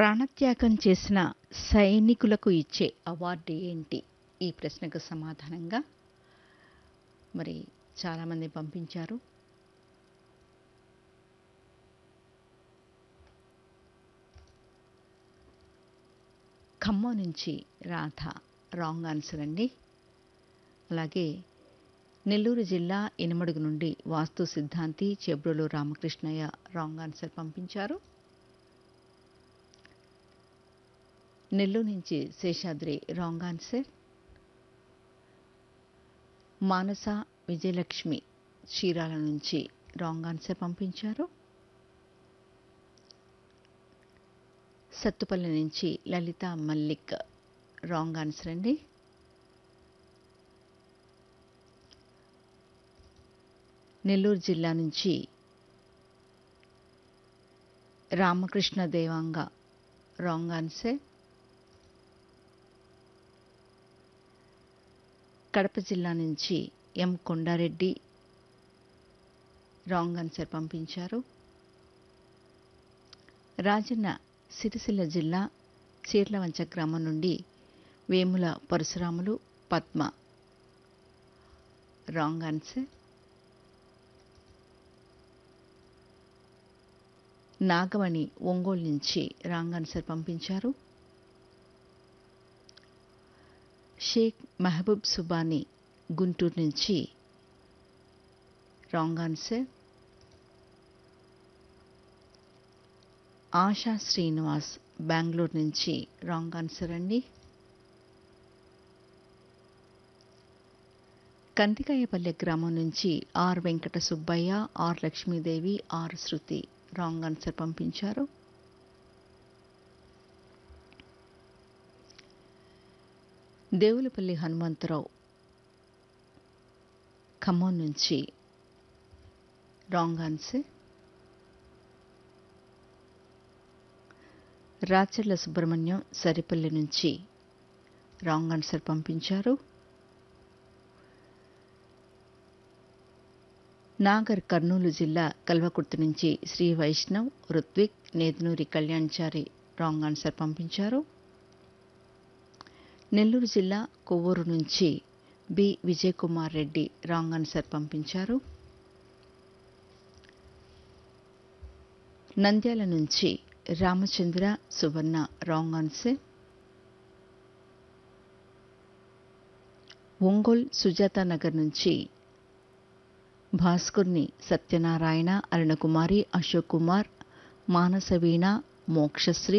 ప్రాణత్యాగం చేసిన సైనికులకు ఇచ్చే అవార్డు ఏంటి ఈ ప్రశ్నకు సమాధానంగా మరి చాలామంది పంపించారు ఖమ్మం నుంచి రాధ రాంగ్ ఆన్సర్ అండి అలాగే నెల్లూరు జిల్లా ఇనమడుగు నుండి వాస్తు సిద్ధాంతి చెబ్రోలు రామకృష్ణయ్య రాంగ్ ఆన్సర్ పంపించారు నెల్లూరు నుంచి శేషాద్రి రాంగ్ ఆన్సర్ మానస విజయలక్ష్మి చీరాల నుంచి రాంగ్ ఆన్సర్ పంపించారు సత్తుపల్లి నుంచి లలిత మల్లిక్ రాంగ్ ఆన్సర్ అండి నెల్లూరు జిల్లా నుంచి రామకృష్ణ దేవాంగ రాంగ్ ఆన్సర్ కడప జిల్లా నుంచి ఎం కొండారెడ్డి రాంగ్ ఆన్సర్ పంపించారు రాజన్న సిరిసిల్ల జిల్లా చీర్లవంచ గ్రామం నుండి వేముల పరశురాములు పద్మ రాంగ్ ఆన్సర్ నాగమణి ఒంగోలు నుంచి రాంగ్ ఆన్సర్ పంపించారు షేక్ మహబూబ్ సుబానీ గుంటూరు నుంచి రాంగ్ ఆన్సర్ ఆశా శ్రీనివాస్ బెంగళూరు నుంచి రాంగ్ ఆన్సర్ అండి కందికాయపల్లె గ్రామం నుంచి R Venkata Subbaiah R Lakshmidevi R Shruti wrong answer పంపించారు దేవులపల్లి హనుమంతరావు ఖమ్మం నుంచి రాంగ్ ఆన్సర్ రాచర్ల సుబ్రహ్మణ్యం సరిపల్లి నుంచి రాంగ్ ఆన్సర్ పంపించారు నాగర్ కర్నూలు జిల్లా కల్వకుర్తి నుంచి శ్రీ వైష్ణవ్ రుత్విక్ నేదునూరి కళ్యాణ్చారి రాంగ్ ఆన్సర్ పంపించారు నెల్లూరు జిల్లా కొవ్వూరు నుంచి B Vijay Kumar Reddy wrong answer పంపించారు నంద్యాల నుంచి రామచంద్ర సువర్ణ రాంగ్ ఆన్సర్ ఒంగోల్ సుజాత నగర్ నుంచి భాస్కర్ని సత్యనారాయణ అరుణకుమారి అశోక్ కుమార్ మానసవీణ మోక్షశ్రీ